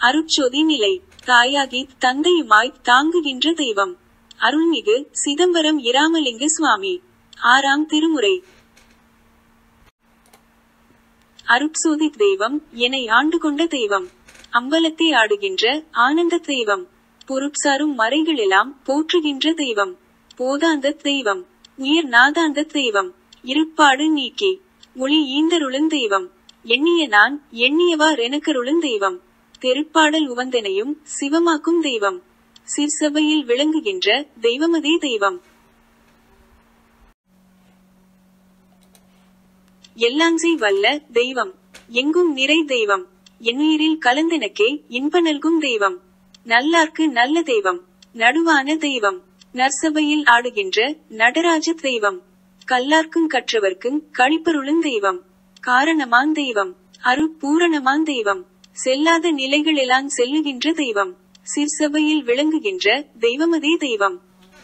அருட்சோதி நிலை தாயாகி தந்தையுமாய் தாங்குகின்ற தெய்வம் அருள்மிகு சிதம்பரம் இராமலிங்க சுவாமி ஆறாம் திருமுறை அருட்சோதி தெய்வம் என்னை ஆண்டு கொண்ட தெய்வம் அம்பலத்தை ஆடுகின்ற ஆனந்த தெய்வம் பொருட்சாரும் மறைகளெல்லாம் போற்றுகின்ற தெய்வம் போதாந்த தெய்வம் உயர் நாதாந்த தெய்வம் இருப்பாடு நீக்கி ஒளி ஈந்தருளும் தெய்வம் எண்ணிய நான் எண்ணியவார் எனக்கருளும் தெய்வம் தெருப்பாடல் உவந்தனையும் சிவமாக்கும் தெய்வம் சிற்சபையில் விளங்குகின்ற தெய்வமதே தெய்வம் எல்லாஞ்சை வல்ல தெய்வம் எங்கும் நிறை தெய்வம் எண்ணுயிரில் கலந்தெனக்கே இன்ப நல்கும் தெய்வம் நல்லார்க்கு நல்ல தெய்வம் நடுவான தெய்வம் நற்சபையில் ஆடுகின்ற நடராஜ தெய்வம் கல்லார்க்கும் கற்றவர்க்கும் கழிப்பருளும் தெய்வம் காரணமான் தெய்வம் அருட்பூரணமான் தெய்வம் செல்லாத நிலைகளெல்லாம் செல்லுகின்ற தெய்வம் சிற்சபையில் விளங்குகின்ற தெய்வமதே தெய்வம்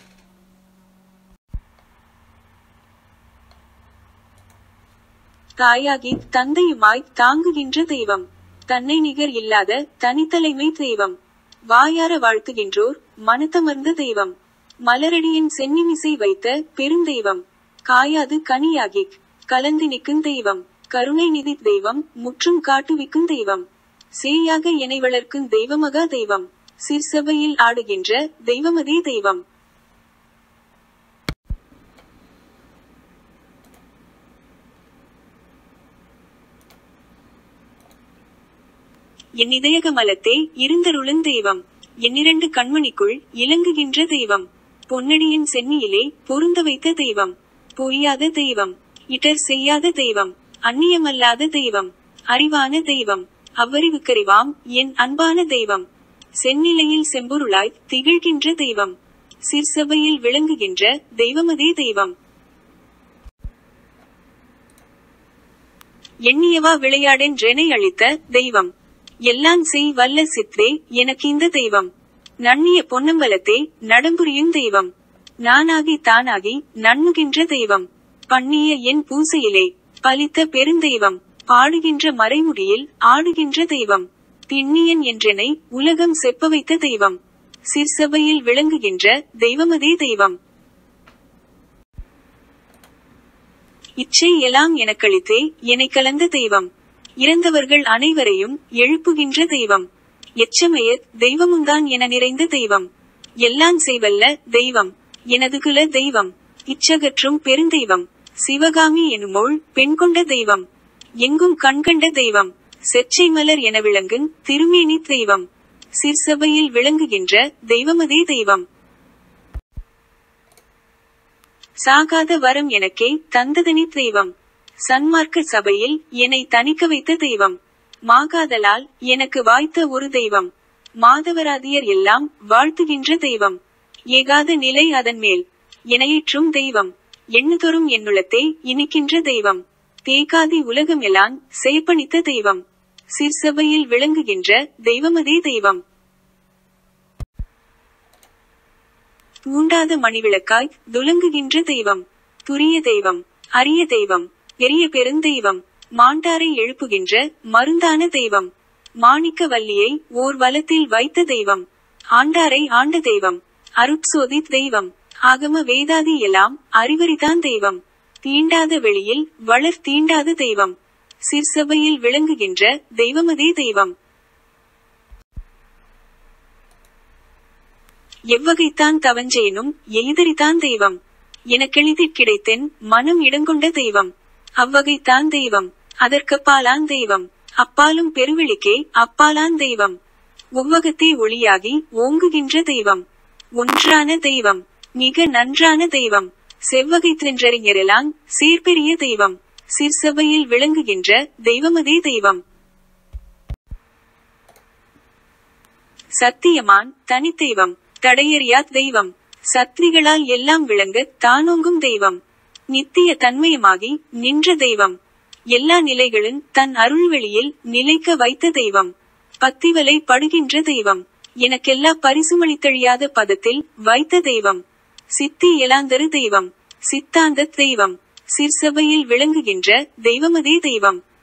தாயாகி தந்தையுமாய் தாங்குகின்ற தெய்வம் தன்னை நிகர் இல்லாத தனித்தலைமை தெய்வம் வாயார வாழ்த்துகின்றோர் மனத்தமர்ந்த தெய்வம் மலரடியின் சென்னிமிசை வைத்த பெருந்தெய்வம் காயாது கனியாகி கலந்து நிற்கும் தெய்வம் கருணை நிதி தெய்வம் முற்றும் காட்டுவிக்கும் தெய்வம் சேயாக எனை வளர்க்கும் தெய்வமகா தெய்வம் சிற்சபையில் ஆடுகின்ற தெய்வமதே தெய்வம் என் இதய கமலத்தே இருந்தருளும் தெய்வம் என்னிரண்டு கண்மணிக்குள் இலங்குகின்ற தெய்வம் பொன்னடியின் சென்னியிலே பொருந்த வைத்த தெய்வம் பொய்யாத தெய்வம் இடர் செய்யாத தெய்வம் அந்நியமல்லாத தெய்வம் அறிவான தெய்வம் அவ்வறிவுக்கறிவாம் என் அன்பான தெய்வம் செந்நிலையில் செம்பொருளாய் திகழ்கின்ற தெய்வம் சிற்சபையில் விளங்குகின்ற தெய்வமதே தெய்வம் எண்ணியவா விளையாடென்றெனை அளித்த தெய்வம் எல்லாம் செய் வல்ல சித்ரே எனக்கு இந்த தெய்வம் நன்னிய பொன்னம்பலத்தே நடம்புரியும் தெய்வம் நானாகி தானாகி நண்ணுகின்ற தெய்வம் பண்ணிய என் பூசையிலே பலித்த பெருந்தெய்வம் பாடுகின்ற மறைமுடியில் ஆடுகின்ற தெய்வம் திண்ணியன் என்றெனை உலகம் செப்ப வைத்த தெய்வம் சிற்சபையில் விளங்குகின்ற தெய்வமதே தெய்வம் இச்சை எல்லாம் எனக்களித்தே என்னை கலந்த தெய்வம் இறந்தவர்கள் அனைவரையும் எழுப்புகின்ற தெய்வம் எச்சமயர் தெய்வமும்தான் என நிறைந்த தெய்வம் எல்லாம் செய்வல்ல தெய்வம் எனது குல தெய்வம் இச்சகற்றும் பெருந்தெய்வம் சிவகாமி எனுமோள் பெண் கொண்ட தெய்வம் எங்கும் கண்கண்ட தெய்வம் செச்சை மலர் என விளங்கும் திருமேனி தெய்வம் சிற்சபையில் விளங்குகின்ற தெய்வமதே தெய்வம் சாகாத வரம் எனக்கே தந்ததனி தெய்வம் சன்மார்க்க சபையில் என்னை தணிக்க வைத்த தெய்வம் மாகாதலால் எனக்கு வாய்த்த ஒரு தெய்வம் மாதவராதியர் எல்லாம் வாழ்த்துகின்ற தெய்வம் ஏகாத நிலை அதன் மேல் எனையேற்றும் தெய்வம் எண்ணுதொறும் என்னுளத்தை இனிக்கின்ற தெய்வம் தேகாதி உலகமெல்லாம் செயப்பணித்த தெய்வம் சிற்சபையில் விளங்குகின்ற தெய்வமதே தெய்வம் தூண்டாத மணிவிளக்காய் துலங்குகின்ற தெய்வம் துரிய தெய்வம் அரிய தெய்வம் பெரிய பெருந்தெய்வம் மாண்டாரை எழுப்புகின்ற மருந்தான தெய்வம் மாணிக்க வல்லியை ஓர் வலத்தில் வைத்த தெய்வம் ஆண்டாரை ஆண்ட தெய்வம் அருட்சோதி தெய்வம் ஆகம வேதாதி எல்லாம் அறிவறிதான் தெய்வம் தீண்டாத வெளியில் வளர் தீண்டாத தெய்வம் சிற்சபையில் விளங்குகின்ற தெய்வமதே தெய்வம் எவ்வகைத்தான் தவஞ்செயனும் எய்தறிதான் தெய்வம் எனக்கெளிதிற் கிடைத்தென் மனம் இடங்கொண்ட தெய்வம் அவ்வகைத்தான் தெய்வம் அதற்கப்பாலான் தெய்வம் அப்பாலும் பெருவெளிக்கே அப்பாலான் தெய்வம் ஒவ்வகத்தே ஒளியாகி ஓங்குகின்ற தெய்வம் ஒன்றான தெய்வம் மிக நன்றான தெய்வம் செவ்வகைத்தென்றறிஞரெல்லாம் சீர்பெரிய தெய்வம் சிற்சபையில் விளங்குகின்ற தெய்வமதே தெய்வம் சத்தியமான் தனித்தெய்வம் தடையறியா தெய்வம் சத்ரிகளால் எல்லாம் விளங்க தானோங்கும் தெய்வம் நித்திய தன்மயமாகி நின்ற தெய்வம் எல்லா நிலைகளும் தன் அருள்வெளியில் நிலைக்க வைத்த தெய்வம் பத்திவலை படுகின்ற தெய்வம் எனக்கெல்லா பரிசுமளித்தழியாத பதத்தில் வைத்த தெய்வம் சித்தி எலாந்தரு தெய்வம் சித்தாந்த தெய்வம் சிற்சபையில் விளங்குகின்ற தெய்வமதே தெய்வம்